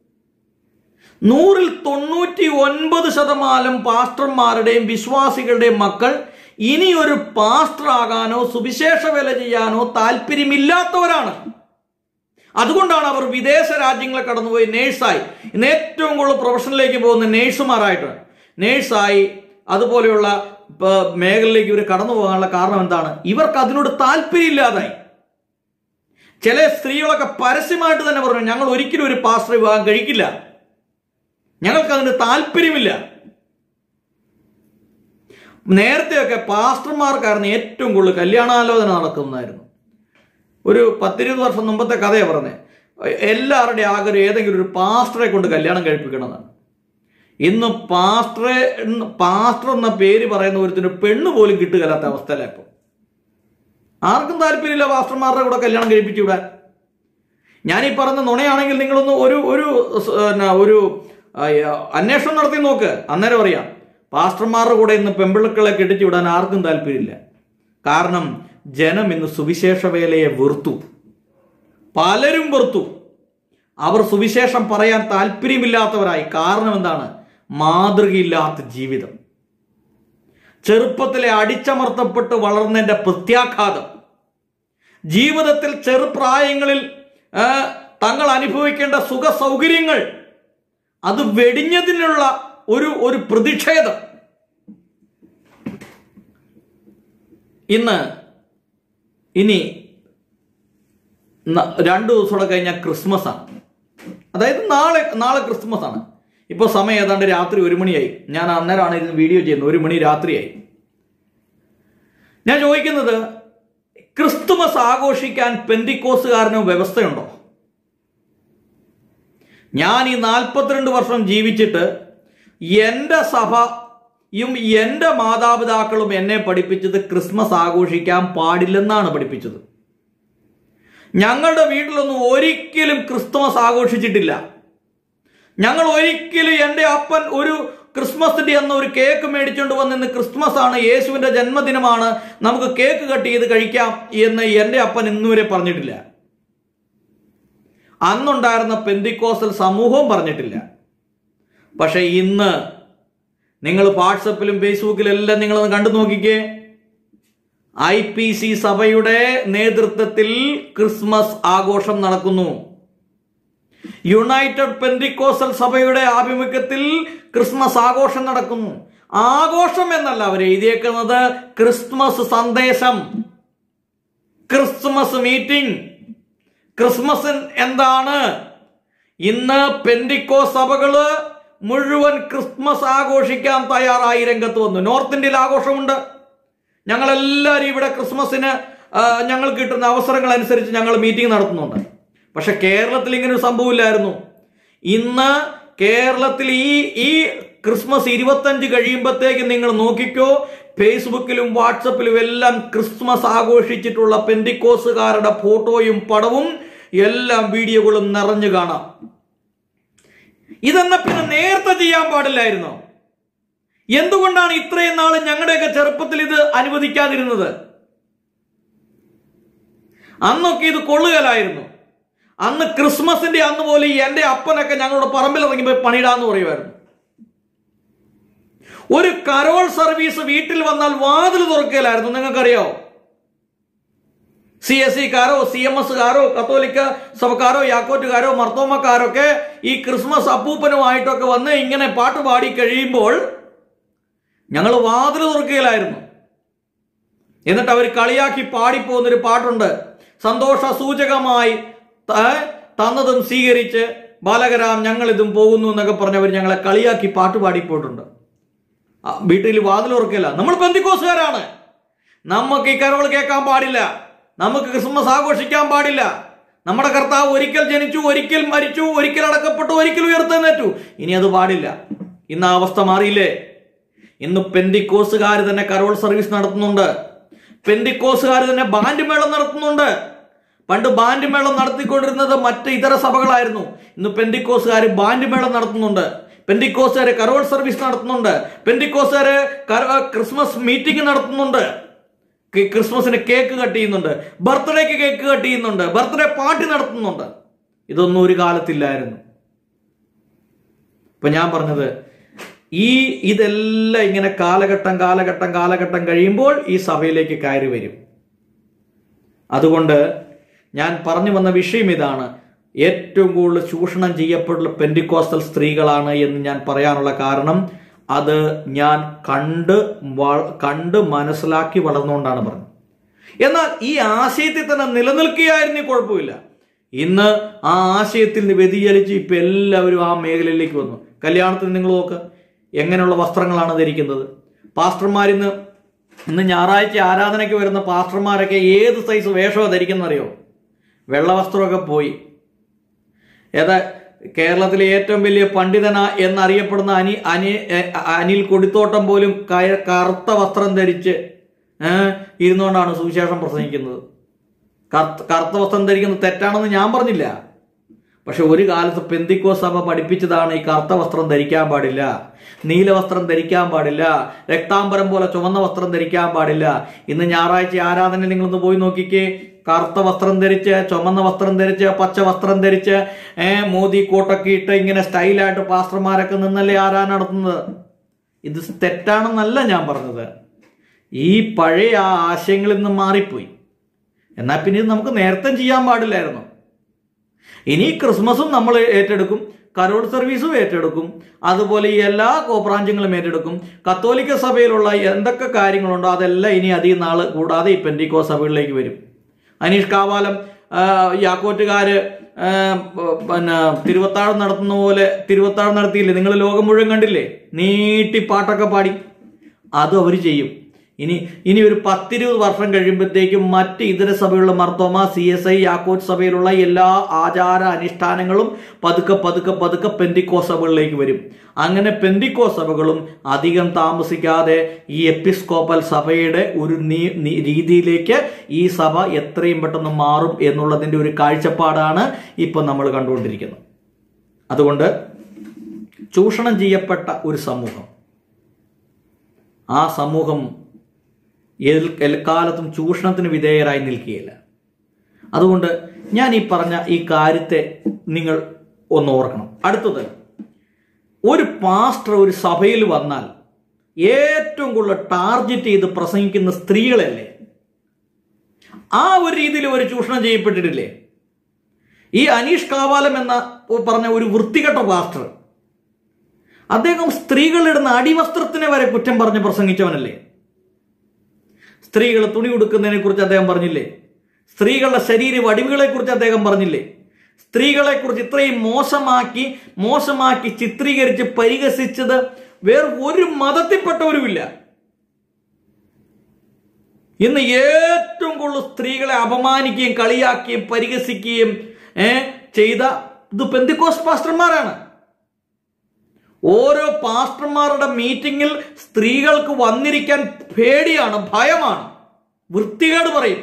നൂറിൽ തൊണ്ണൂറ്റി ഒൻപത് ശതമാനം പാസ്റ്റർമാരുടെയും വിശ്വാസികളുടെയും മക്കൾ ഇനി ഒരു പാസ്റ്റർ ആകാനോ സുവിശേഷ വേല ചെയ്യാനോ താല്പര്യമില്ലാത്തവരാണ് അതുകൊണ്ടാണ് അവർ വിദേശ രാജ്യങ്ങളെ കടന്നുപോയി നേഴ്സായി ഇന്ന് ഏറ്റവും കൂടുതൽ പ്രൊഫഷനിലേക്ക് പോകുന്ന നേഴ്സുമാരായിട്ട് നേഴ്സായി അതുപോലെയുള്ള പ- മേഖലയിലേക്ക് ഇവർ കടന്നു പോകാനുള്ള കാരണം എന്താണ് ഇവർക്ക് അതിനോട് താല്പര്യമില്ലാതായി ചില സ്ത്രീകളൊക്കെ പരസ്യമായിട്ട് തന്നെ പറഞ്ഞു ഞങ്ങൾ ഒരിക്കലും ഒരു പാസ്റ്റർ വിവാഹം കഴിക്കില്ല ഞങ്ങൾക്ക് അതിന് താല്പര്യമില്ല നേരത്തെയൊക്കെ പാസ്റ്റർമാർക്കായിരുന്നു ഏറ്റവും കൂടുതൽ കല്യാണാലോചന നടക്കുന്നതായിരുന്നു ഒരു പത്തിരുപത് വർഷം മുമ്പത്തെ കഥയാണ് പറഞ്ഞത് എല്ലാവരുടെയും ആഗ്രഹം ഏതെങ്കിലും ഒരു പാസ്റ്ററെ കൊണ്ട് കല്യാണം കഴിപ്പിക്കണമെന്നാണ് ഇന്ന് പാസ്റ്ററെ പാസ്റ്റർ എന്ന പേര് പറയുന്ന ഒരുത്തിന് പെണ്ണ് പോലും കിട്ടുകയില്ലാത്ത അവസ്ഥയിലാണ് ഇപ്പോൾ ആർക്കും താല്പര്യമില്ല പാസ്റ്റർമാരുടെ കൂടെ കല്യാണം കഴിപ്പിച്ചു വിടാൻ ഞാൻ ഈ പറഞ്ഞ നുണയാണെങ്കിൽ നിങ്ങളൊന്ന് ഒരു ഒരു സ് എന്നാ ഒരു ആ, അന്വേഷണം നടത്തി നോക്ക് അന്നേരം അറിയാം പാസ്റ്റർമാരുടെ കൂടെ ഇന്ന് പെമ്പിളുക്കളെ കെട്ടിച്ചു വിടാൻ ആർക്കും താല്പര്യമില്ല കാരണം ജനം ഇന്ന് സുവിശേഷ വേലയെ വെറുത്തു പലരും വെറുത്തു അവർ സുവിശേഷം പറയാൻ താല്പര്യമില്ലാത്തവരായി കാരണം എന്താണ് മാതൃകയില്ലാത്ത ജീവിതം ചെറുപ്പത്തിലെ അടിച്ചമർത്തപ്പെട്ട് വളർന്നതിന്റെ പ്രത്യാഘാതം ജീവിതത്തിൽ ചെറുപ്രായങ്ങളിൽ ആ, തങ്ങൾ അനുഭവിക്കേണ്ട സുഖ സൗകര്യങ്ങൾ അത് വെടിഞ്ഞതിനുള്ള ഒരു ഒരു പ്രതിഷേധം ഇന്ന് ഇനി ന- രണ്ടു ദിവസം കൂടെ കഴിഞ്ഞാൽ ക്രിസ്മസ് ആണ് അതായത് നാളെ നാളെ ക്രിസ്മസ് ആണ് ഇപ്പോൾ സമയം ഏതാണ്ട് രാത്രി ഒരു മണിയായി ഞാൻ അന്നേരമാണ് ഇരുന്ന് വീഡിയോ ചെയ്യുന്നത് ഒരു മണി രാത്രിയായി ഞാൻ ചോദിക്കുന്നത് ക്രിസ്തുമസ് ആഘോഷിക്കാൻ പെന്തിക്കോസുകാരന് വ്യവസ്ഥയുണ്ടോ ഞാൻ ഈ നാൽപ്പത്തിരണ്ട് വർഷം ജീവിച്ചിട്ട് എൻ്റെ സഭയും എൻ്റെ മാതാപിതാക്കളും എന്നെ പഠിപ്പിച്ചത് ക്രിസ്മസ് ആഘോഷിക്കാൻ പാടില്ലെന്നാണ് പഠിപ്പിച്ചത് ഞങ്ങളുടെ വീട്ടിലൊന്നും ഒരിക്കലും ക്രിസ്തുമസ് ആഘോഷിച്ചിട്ടില്ല ഞങ്ങൾ ഒരിക്കലും എൻ്റെ അപ്പൻ ഒരു ക്രിസ്മസിന്റെ അന്ന് ഒരു കേക്ക് മേടിച്ചുകൊണ്ട് വന്ന് ഇന്ന് ക്രിസ്മസ് ആണ് യേശുവിന്റെ ജന്മദിനമാണ് നമുക്ക് കേക്ക് കട്ട് ചെയ്ത് കഴിക്കാം എന്ന് എൻ്റെ അപ്പൻ ഇന്നുവരെ പറഞ്ഞിട്ടില്ല അന്നുണ്ടായിരുന്ന പെന്തിക്കോസൽ സമൂഹവും പറഞ്ഞിട്ടില്ല പക്ഷെ ഇന്ന് നിങ്ങൾ വാട്സപ്പിലും ഫേസ്ബുക്കിലും എല്ലാം നിങ്ങളൊന്ന് കണ്ടു നോക്കിക്കേ ഐ പി സി സഭയുടെ നേതൃത്വത്തിൽ ക്രിസ്മസ് ആഘോഷം നടക്കുന്നു യുണൈറ്റഡ് പെന്തിക്കോസൽ സഭയുടെ ആഭിമുഖ്യത്തിൽ ക്രിസ്മസ് ആഘോഷം നടക്കുന്നു ആഘോഷം എന്നല്ല അവർ എഴുതിയേക്കുന്നത് ക്രിസ്മസ് സന്ദേശം ക്രിസ്മസ് മീറ്റിംഗ് ക്രിസ്മസ് എന്താണ് ഇന്ന് പെന്തിക്കോ സഭകള് മുഴുവൻ ക്രിസ്മസ് ആഘോഷിക്കാൻ തയ്യാറായി രംഗത്ത് വന്നു നോർത്ത് ഇന്ത്യയിൽ ആഘോഷമുണ്ട് ഞങ്ങളെല്ലാവരും ഇവിടെ ക്രിസ്മസിന് ആ, ഞങ്ങൾക്ക് കിട്ടുന്ന അവസരങ്ങൾ അനുസരിച്ച് ഞങ്ങൾ മീറ്റിംഗ് നടത്തുന്നുണ്ട് പക്ഷെ കേരളത്തിൽ ഇങ്ങനെ ഒരു സംഭവമില്ലായിരുന്നു ഇന്ന് കേരളത്തിൽ ഈ ഈ ക്രിസ്മസ് ഇരുപത്തഞ്ച് കഴിയുമ്പോഴത്തേക്ക് നിങ്ങൾ നോക്കിക്കോ ഫേസ്ബുക്കിലും വാട്സപ്പിലും എല്ലാം ക്രിസ്മസ് ആഘോഷിച്ചിട്ടുള്ള പെന്തിക്കോസുകാരുടെ ഫോട്ടോയും പടവും എല്ലാം വീഡിയോകളും നിറഞ്ഞു കാണാം ഇതെന്ന പിന്നെ നേരത്തെ ചെയ്യാൻ പാടില്ലായിരുന്നോ എന്തുകൊണ്ടാണ് ഇത്രയും നാൾ ഞങ്ങളുടെയൊക്കെ ചെറുപ്പത്തിൽ ഇത് അനുവദിക്കാതിരുന്നത് അന്നൊക്കെ ഇത് കൊള്ളുകലായിരുന്നു അന്ന് ക്രിസ്മസിന്റെ അന്ന് പോലെ ഈ എന്റെ അപ്പനൊക്കെ ഞങ്ങളുടെ പറമ്പിൽ ഇറങ്ങിപ്പോയി പണിയിടാന്ന് പറയുമായിരുന്നു ഒരു കരോൾ സർവീസ് വീട്ടിൽ വന്നാൽ വാതിൽ തുറക്കലായിരുന്നു നിങ്ങൾക്കറിയോ സി എസ് സിക്കാരോ സി എം എസ്കാരോ കത്തോലിക്ക സഭക്കാരോ യാക്കോറ്റുകാരോ മർത്തോമക്കാരൊക്കെ ഈ ക്രിസ്മസ് അപ്പൂപ്പനുമായിട്ടൊക്കെ വന്ന് ഇങ്ങനെ പാട്ട് പാടി കഴിയുമ്പോൾ ഞങ്ങൾ വാതിൽ തുറക്കുകയിലായിരുന്നു എന്നിട്ട് അവർ കളിയാക്കി പാടിപ്പോകുന്നൊരു പാട്ടുണ്ട് സന്തോഷ സൂചകമായി ത- തന്നതും സ്വീകരിച്ച് ബാലകരാം ഞങ്ങൾ ഇതും പോകുന്നു എന്നൊക്കെ പറഞ്ഞവർ ഞങ്ങളെ കളിയാക്കി പാട്ട് പാടിപ്പോയിട്ടുണ്ട് ആ, വീട്ടിൽ വാതിൽ ഉറക്കില്ല നമ്മൾ ബന്ധിക്കോസുകാരാണ് നമുക്ക് ഈ കരോൾ കേൾക്കാൻ പാടില്ല നമുക്ക് ക്രിസ്മസ് ആഘോഷിക്കാൻ പാടില്ല നമ്മുടെ കർത്താവ് ഒരിക്കൽ ജനിച്ചു ഒരിക്കൽ മരിച്ചു ഒരിക്കൽ അടക്കപ്പെട്ടു ഒരിക്കൽ ഉയർത്തെന്നേറ്റു ഇനി അത് പാടില്ല ഇന്ന് ആ അവസ്ഥ മാറിയില്ലേ ഇന്ന് പെന്തിക്കോസുകാർ തന്നെ കരോൾ സർവീസ് നടത്തുന്നുണ്ട് പെന്തിക്കോസുകാർ തന്നെ ബാൻഡ് മേളം നടത്തുന്നുണ്ട് പണ്ട് ബാൻഡ് മേളം നടത്തിക്കൊണ്ടിരുന്നത് മറ്റ് ഇതര സഭകളായിരുന്നു ഇന്ന് പെന്തിക്കോസുകാർ ബാൻഡ് മേളം നടത്തുന്നുണ്ട് പെന്തിക്കോസുകാർ കരോൾ സർവീസ് നടത്തുന്നുണ്ട് പെന്തിക്കോസുകാർ ക്രിസ്മസ് മീറ്റിംഗ് നടത്തുന്നുണ്ട് കി- ക്രിസ്മസിന് കേക്ക് കട്ട് ചെയ്യുന്നുണ്ട് ബർത്ത്ഡേക്ക് കേക്ക് കട്ട് ചെയ്യുന്നുണ്ട് ബർത്ത്ഡേ പാർട്ടി നടത്തുന്നുണ്ട് ഇതൊന്നും ഒരു കാലത്തില്ലായിരുന്നു ഇപ്പൊ ഞാൻ പറഞ്ഞത് ഈ ഇതെല്ലാം ഇങ്ങനെ കാലഘട്ടം കാലഘട്ടം കാലഘട്ടം കഴിയുമ്പോൾ ഈ സഭയിലേക്ക് കയറി വരും അതുകൊണ്ട് ഞാൻ പറഞ്ഞു വന്ന വിഷയം ഇതാണ് ഏറ്റവും കൂടുതൽ ചൂഷണം ചെയ്യപ്പെടുന്ന പെന്റിക്കോസ്റ്റൽ സ്ത്രീകളാണ് എന്ന് ഞാൻ പറയാനുള്ള കാരണം അത് ഞാൻ കണ്ട് വ- കണ്ട് മനസ്സിലാക്കി വളർന്നുകൊണ്ടാണ് പറഞ്ഞത് എന്നാൽ ഈ ആശയത്തിൽ തന്നെ നിലനിൽക്കുകയായിരുന്നു കുഴപ്പമില്ല ഇന്ന് ആ ആശയത്തിൽ നിന്ന് വ്യതിചലിച്ച് ഇപ്പൊ എല്ലാവരും ആ മേഖലയിലേക്ക് വന്നു കല്യാണത്തിന് നിങ്ങൾ നോക്ക് എങ്ങനെയുള്ള വസ്ത്രങ്ങളാണ് ധരിക്കുന്നത് പാസ്റ്റർമാരിന്ന് ഇന്ന് ഞായറാഴ്ച ആരാധനയ്ക്ക് വരുന്ന പാസ്റ്റർമാരൊക്കെ ഏത് സൈസ് വേഷമാണ് ധരിക്കുന്നറിയോ വെള്ള വസ്ത്രമൊക്കെ പോയി ഏതാ കേരളത്തിലെ ഏറ്റവും വലിയ പണ്ഡിതന എന്നറിയപ്പെടുന്ന അനി അനി എ- അനിൽ കൊടിത്തോട്ടം പോലും കയ- കറുത്ത വസ്ത്രം ധരിച്ച് ഏഹ് ഇരുന്നുകൊണ്ടാണ് സുവിശേഷം പ്രസംഗിക്കുന്നത് കറുത്ത കറുത്ത വസ്ത്രം ധരിക്കുന്നത് തെറ്റാണെന്ന് ഞാൻ പറഞ്ഞില്ല പക്ഷെ ഒരു കാലത്ത് പെന്തിക്കോ സഭ പഠിപ്പിച്ചതാണ് ഈ കറുത്ത വസ്ത്രം ധരിക്കാൻ പാടില്ല നീല വസ്ത്രം ധരിക്കാൻ പാടില്ല രക്താംബരം പോലെ ചുവന്ന വസ്ത്രം ധരിക്കാൻ പാടില്ല ഇന്ന് ഞായറാഴ്ച ആരാധന നിങ്ങളൊന്ന് പോയി നോക്കിക്കേ കറുത്ത വസ്ത്രം ധരിച്ച് ചുമന്ന വസ്ത്രം ധരിച്ച് പച്ച വസ്ത്രം ധരിച്ച് ഏഹ് മോദി കോട്ടൊക്കെ ഇട്ട് ഇങ്ങനെ സ്റ്റൈലായിട്ട് പാസ്റ്റർമാരൊക്കെ നിന്നല്ലേ ആരാധന നടത്തുന്നത് ഇത് തെറ്റാണെന്നല്ല ഞാൻ പറഞ്ഞത് ഈ പഴയ ആ ആശയങ്ങളിൽ നിന്ന് മാറിപ്പോയി എന്നാൽ പിന്നെ ഇത് നമുക്ക് നേരത്തെ ചെയ്യാൻ പാടില്ലായിരുന്നു ഇനി ക്രിസ്മസും നമ്മൾ ഏറ്റെടുക്കും കരോൾ സർവീസും ഏറ്റെടുക്കും അതുപോലെ ഈ എല്ലാ കോപ്രാഞ്ചങ്ങളും ഏറ്റെടുക്കും കത്തോലിക്ക സഭയിലുള്ള എന്തൊക്കെ കാര്യങ്ങളുണ്ടോ അതെല്ലാം ഇനി അധികം നാൾ കൂടാതെ ഈ പെന്റിക്കോ സഭകളിലേക്ക് വരും അനീഷ് കാവാലം ആ, യാക്കോറ്റുകാര് ആ, പിന്നെ തിരുവത്താഴം നടത്തുന്ന പോലെ തിരുവത്താഴം നടത്തിയില്ലേ നിങ്ങൾ ലോകം മുഴുവൻ കണ്ടില്ലേ നീട്ടി പാട്ടൊക്കെ പാടി അതും അവർ ചെയ്യും ഇനി ഇനി ഒരു പത്തിരുപത് വർഷം കഴിയുമ്പോഴത്തേക്കും മറ്റ് ഇതര സഭയുള്ള മർത്തോമ സി എസ് ഐ യാക്കോറ്റ് സഭയിലുള്ള എല്ലാ ആചാര അനുഷ്ഠാനങ്ങളും പതുക്കെ പതുക്കെ പതുക്കെ പെന്തിക്കോ സഭകളിലേക്ക് വരും അങ്ങനെ പെന്തിക്കോ സഭകളും അധികം താമസിക്കാതെ ഈ എപ്പിസ്കോപ്പൽ സഭയുടെ ഒരു നീ- നീ- രീതിയിലേക്ക് ഈ സഭ എത്രയും പെട്ടെന്ന് മാറും എന്നുള്ളതിന്റെ ഒരു കാഴ്ചപ്പാടാണ് ഇപ്പൊ നമ്മൾ കണ്ടുകൊണ്ടിരിക്കുന്നത് അതുകൊണ്ട് ചൂഷണം ചെയ്യപ്പെട്ട ഒരു സമൂഹം ആ സമൂഹം എൽ- എൽക്കാലത്തും ചൂഷണത്തിന് വിധേയരായി നിൽക്കുകയില്ല അതുകൊണ്ട് ഞാൻ ഈ പറഞ്ഞ ഈ കാര്യത്തെ നിങ്ങൾ ഒന്ന് ഓർക്കണം അടുത്തത് ഒരു പാസ്റ്റർ ഒരു സഭയിൽ വന്നാൽ ഏറ്റവും കൂടുതൽ ടാർഗറ്റ് ചെയ്ത് പ്രസംഗിക്കുന്ന സ്ത്രീകളല്ലേ ആ ഒരു രീതിയിൽ ഒരു ചൂഷണം ചെയ്യപ്പെട്ടിട്ടില്ലേ ഈ അനീഷ് കാവാലം എന്ന പറഞ്ഞ ഒരു വൃത്തികെട്ട പാസ്റ്റർ അദ്ദേഹം സ്ത്രീകളിടുന്ന അടിവസ്ത്രത്തിനെ വരെ കുറ്റം പറഞ്ഞ് പ്രസംഗിച്ചവനല്ലേ സ്ത്രീകൾ തുണി ഉടുക്കുന്നതിനെ കുറിച്ച് അദ്ദേഹം പറഞ്ഞില്ലേ സ്ത്രീകളുടെ ശരീര വടിവുകളെ കുറിച്ച് അദ്ദേഹം പറഞ്ഞില്ലേ സ്ത്രീകളെ കുറിച്ച് ഇത്രയും മോശമാക്കി മോശമാക്കി ചിത്രീകരിച്ച് പരിഹസിച്ചത് വേറെ ഒരു മതത്തിൽപ്പെട്ടവരുമില്ല ഇന്ന് ഏറ്റവും കൂടുതൽ സ്ത്രീകളെ അപമാനിക്കുകയും കളിയാക്കുകയും പരിഹസിക്കുകയും ഏ, ചെയ്ത ഇത് പെന്തിക്കോസ് പാസ്റ്റർമാരാണ് ഓരോ പാസ്റ്റർമാരുടെ മീറ്റിംഗിൽ സ്ത്രീകൾക്ക് വന്നിരിക്കാൻ പേടിയാണ് ഭയമാണ് വൃത്തികേട് പറയും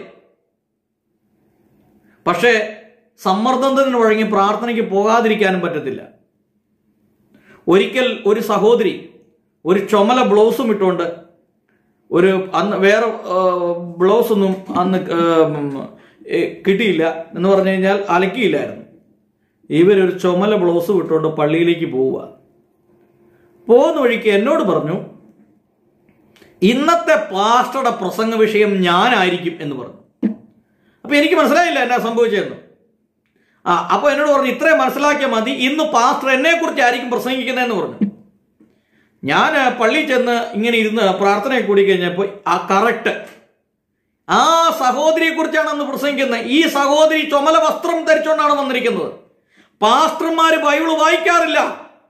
പക്ഷേ സമ്മർദ്ദത്തിന് വഴങ്ങി പ്രാർത്ഥനയ്ക്ക് പോകാതിരിക്കാനും പറ്റത്തില്ല ഒരിക്കൽ ഒരു സഹോദരി ഒരു ചുമല ബ്ലൗസും ഇട്ടുകൊണ്ട് ഒരു അന്ന് വേറെ ബ്ലൗസ് ഒന്നും അന്ന് ആ, ഉം, ഏ, കിട്ടിയില്ല എന്ന് പറഞ്ഞു കഴിഞ്ഞാൽ അലക്കിയില്ലായിരുന്നു ഇവരൊരു ചുമല ബ്ലൗസ് ഇട്ടുകൊണ്ട് പള്ളിയിലേക്ക് പോവുക പോകുന്ന വഴിക്ക് എന്നോട് പറഞ്ഞു ഇന്നത്തെ പാസ്റ്ററുടെ പ്രസംഗ വിഷയം ഞാനായിരിക്കും എന്ന് പറഞ്ഞു അപ്പൊ എനിക്ക് മനസ്സിലായില്ല എന്നാ സംഭവിച്ചതെന്ന് ആ അപ്പൊ എന്നോട് പറഞ്ഞു ഇത്രയും മനസ്സിലാക്കിയാൽ മതി ഇന്ന് പാസ്റ്റർ എന്നെ കുറിച്ചായിരിക്കും പ്രസംഗിക്കുന്നതെന്ന് പറഞ്ഞു ഞാൻ പള്ളിയിൽ ചെന്ന് ഇങ്ങനെ ഇരുന്ന് പ്രാർത്ഥനയെ കൂടി കഴിഞ്ഞപ്പോൾ ആ കറക്റ്റ് ആ സഹോദരിയെ കുറിച്ചാണ് അന്ന് പ്രസംഗിക്കുന്നത് ഈ സഹോദരി ചുമല വസ്ത്രം ധരിച്ചുകൊണ്ടാണ് വന്നിരിക്കുന്നത് പാസ്റ്റർമാര് ബൈബിള് വായിക്കാറില്ല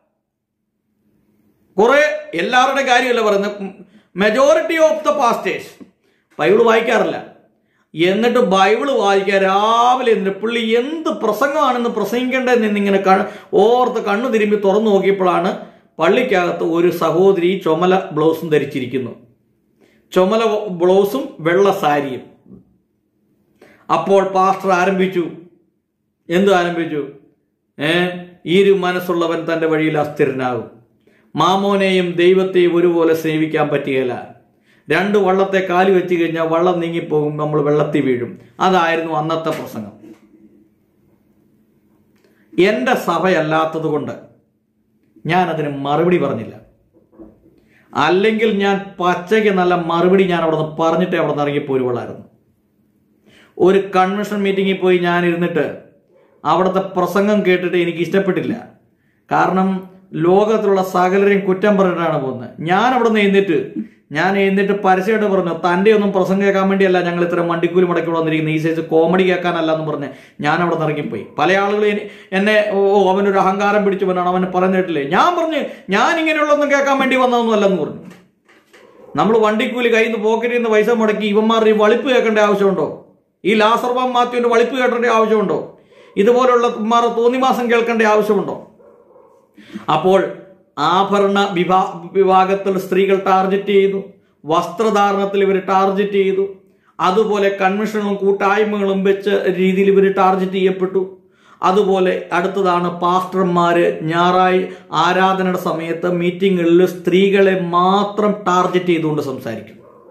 കുറെ എല്ലാവരുടെ കാര്യമല്ല പറയുന്നത് majority of the pastors Bible വായിക്കാറില്ല എന്നിട്ട് ബൈബിൾ വായിക്കാൻ രാവിലെ എന്നിട്ട് പുള്ളി എന്ത് പ്രസംഗമാണെന്ന് പ്രസംഗിക്കേണ്ടതെന്ന് ഇങ്ങനെ ക- ഓർത്ത് കണ്ണു തിരുമ്പി തുറന്നു നോക്കിയപ്പോഴാണ് പള്ളിക്കകത്ത് ഒരു സഹോദരി ചുമല ബ്ലൗസും ധരിച്ചിരിക്കുന്നു ചുമല ബ്ലൗസും വെള്ള സാരിയും അപ്പോൾ പാസ്റ്റർ ആരംഭിച്ചു എന്ത് ആരംഭിച്ചു ഏ ഈരു മനസ്സുള്ളവൻ തൻ്റെ വഴിയിൽ അസ്ഥിരനാകും മാമോനെയും ദൈവത്തെയും ഒരുപോലെ സേവിക്കാൻ പറ്റുകയില്ല രണ്ട് വള്ളത്തെ കാലി വെച്ച് കഴിഞ്ഞാൽ വള്ളം നീങ്ങിപ്പോകും നമ്മൾ വെള്ളത്തിൽ വീഴും അതായിരുന്നു അന്നത്തെ പ്രസംഗം എൻ്റെ സഭയല്ലാത്തത് കൊണ്ട് ഞാൻ അതിന് മറുപടി പറഞ്ഞില്ല അല്ലെങ്കിൽ ഞാൻ പച്ചയ്ക്ക് നല്ല മറുപടി ഞാൻ അവിടെ നിന്ന് പറഞ്ഞിട്ടേ അവിടെ നിന്ന് ഇറങ്ങിപ്പോരുവളായിരുന്നു ഒരു കൺവെൻഷൻ മീറ്റിങ്ങിൽ പോയി ഞാൻ ഇരുന്നിട്ട് അവിടുത്തെ പ്രസംഗം കേട്ടിട്ട് എനിക്ക് ഇഷ്ടപ്പെട്ടില്ല കാരണം ലോകത്തിലുള്ള സകലരെയും കുറ്റം പറഞ്ഞിട്ടാണ് പോകുന്നത് ഞാൻ അവിടെ നിന്ന് എഴുന്നേറ്റ് ഞാൻ എഴുന്നേറ്റ് പരസ്യമായിട്ട് പറഞ്ഞു തൻ്റെ ഒന്നും പ്രസംഗം കേൾക്കാൻ വേണ്ടിയല്ല ഞങ്ങൾ ഇത്രയും വണ്ടിക്കൂലി മുടക്കി വന്നിരിക്കുന്നത് ഈ സൈസ് കോമഡി കേൾക്കാനല്ല എന്ന് പറഞ്ഞ് ഞാൻ അവിടെ നിന്ന് ഇറങ്ങിപ്പോയി പല ആളുകളും എനി- എന്നെ ഓ അവനൊരു അഹങ്കാരം പിടിച്ചവനാണ് അവന് പറഞ്ഞു കേട്ടില്ലേ ഞാൻ പറഞ്ഞു ഞാൻ ഇങ്ങനെയുള്ളതൊന്നും കേൾക്കാൻ വേണ്ടി വന്നതൊന്നും അല്ലെന്ന് പറഞ്ഞു നമ്മൾ വണ്ടിക്കൂലി കയ്യിൽ നിന്ന് പോക്കറ്റിൽ നിന്ന് പൈസ മുടക്കി ഇവന്മാരുടെ ഈ വളിപ്പ് കേൾക്കേണ്ട ആവശ്യമുണ്ടോ ഈ ലാസർബാം മാത്യുവിന്റെ വളിപ്പ് കേൾക്കേണ്ട ആവശ്യമുണ്ടോ ഇതുപോലുള്ള മാർ തോന്നിമാസം കേൾക്കേണ്ട ആവശ്യമുണ്ടോ അപ്പോൾ ആഭരണ വിഭാ വിഭാഗത്തിൽ സ്ത്രീകൾ ടാർഗറ്റ് ചെയ്തു വസ്ത്രധാരണത്തിൽ ഇവർ ടാർഗറ്റ് ചെയ്തു അതുപോലെ കൺവെൻഷനുകളും കൂട്ടായ്മകളും വെച്ച് രീതിയിൽ ഇവർ ടാർഗറ്റ് ചെയ്യപ്പെട്ടു അതുപോലെ അടുത്തതാണ് പാസ്റ്റർമാര് ഞായറായി ആരാധനയുടെ സമയത്ത് മീറ്റിങ്ങുകളിൽ സ്ത്രീകളെ മാത്രം ടാർഗറ്റ് ചെയ്തുകൊണ്ട് സംസാരിക്കും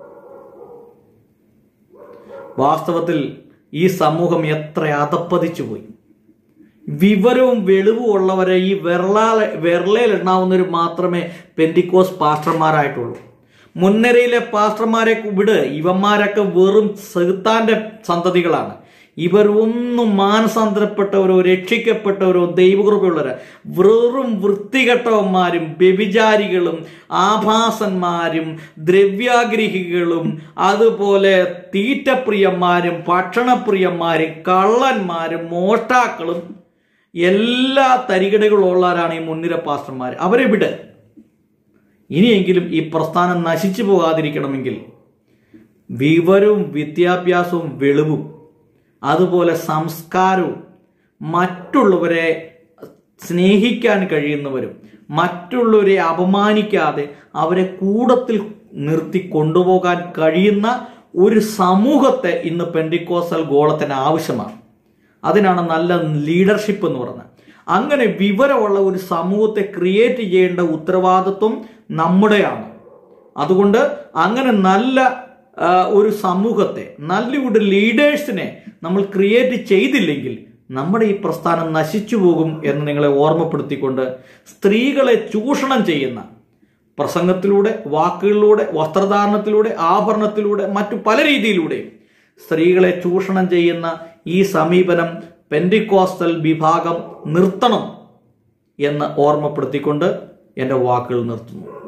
വാസ്തവത്തിൽ ഈ സമൂഹം എത്ര അധപ്പതിച്ചു പോയി വിവരവും വെളിവും ഉള്ളവരെ ഈ വെർളാല വെർളയിൽ എണ്ണാവുന്നവർ മാത്രമേ പെന്തിക്കോസ് പാസ്റ്റർമാരായിട്ടുള്ളൂ മുൻനിരയിലെ പാസ്റ്റർമാരെ വിട് ഇവന്മാരൊക്കെ വെറും സെഹത്താന്റെ സന്തതികളാണ് ഇവർ ഒന്നും മാനസാന്തരപ്പെട്ടവരോ രക്ഷിക്കപ്പെട്ടവരോ ദൈവകൃപയുള്ളവരോ വെറും വൃത്തികെട്ടവന്മാരും വ്യഭിചാരികളും ആഭാസന്മാരും ദ്രവ്യാഗ്രഹികളും അതുപോലെ തീറ്റപ്രിയന്മാരും ഭക്ഷണപ്രിയന്മാരും കള്ളന്മാരും മോഷ്ടാക്കളും എല്ലാ തരികിടകളുള്ളവരാണ് ഈ മുൻനിര പാസ്റ്റർമാർ അവരെ വിട് ഇനിയെങ്കിലും ഈ പ്രസ്ഥാനം നശിച്ചു പോകാതിരിക്കണമെങ്കിൽ വിവരവും വിദ്യാഭ്യാസവും വെളിവും അതുപോലെ സംസ്കാരവും മറ്റുള്ളവരെ സ്നേഹിക്കാൻ കഴിയുന്നവരും മറ്റുള്ളവരെ അപമാനിക്കാതെ അവരെ കൂടത്തിൽ നിർത്തി കൊണ്ടുപോകാൻ കഴിയുന്ന ഒരു സമൂഹത്തെ ഇന്ന് പെൻഡിക്കോസൽ ഗോളത്തിന് ആവശ്യമാണ് അതിനാണ് നല്ല ലീഡർഷിപ്പ് എന്ന് പറയുന്നത് അങ്ങനെ വിവരമുള്ള ഒരു സമൂഹത്തെ ക്രിയേറ്റ് ചെയ്യേണ്ട ഉത്തരവാദിത്വം നമ്മുടെയാണ് അതുകൊണ്ട് അങ്ങനെ നല്ല ആ, ഒരു സമൂഹത്തെ നല്ലൊരു ലീഡേഴ്സിനെ നമ്മൾ ക്രിയേറ്റ് ചെയ്തില്ലെങ്കിൽ നമ്മുടെ ഈ പ്രസ്ഥാനം നശിച്ചു പോകും എന്ന് നിങ്ങളെ ഓർമ്മപ്പെടുത്തിക്കൊണ്ട് സ്ത്രീകളെ ചൂഷണം ചെയ്യുന്ന പ്രസംഗത്തിലൂടെ വാക്കുകളിലൂടെ വസ്ത്രധാരണത്തിലൂടെ ആഭരണത്തിലൂടെ മറ്റു പല രീതിയിലൂടെയും സ്ത്രീകളെ ചൂഷണം ചെയ്യുന്ന ഈ സമീപനം പെൻഡിക്കോസ്റ്റൽ വിഭാഗം നിർത്തണം എന്ന് ഓർമ്മപ്പെടുത്തിക്കൊണ്ട് എൻ്റെ വാക്കുകൾ നിർത്തുന്നു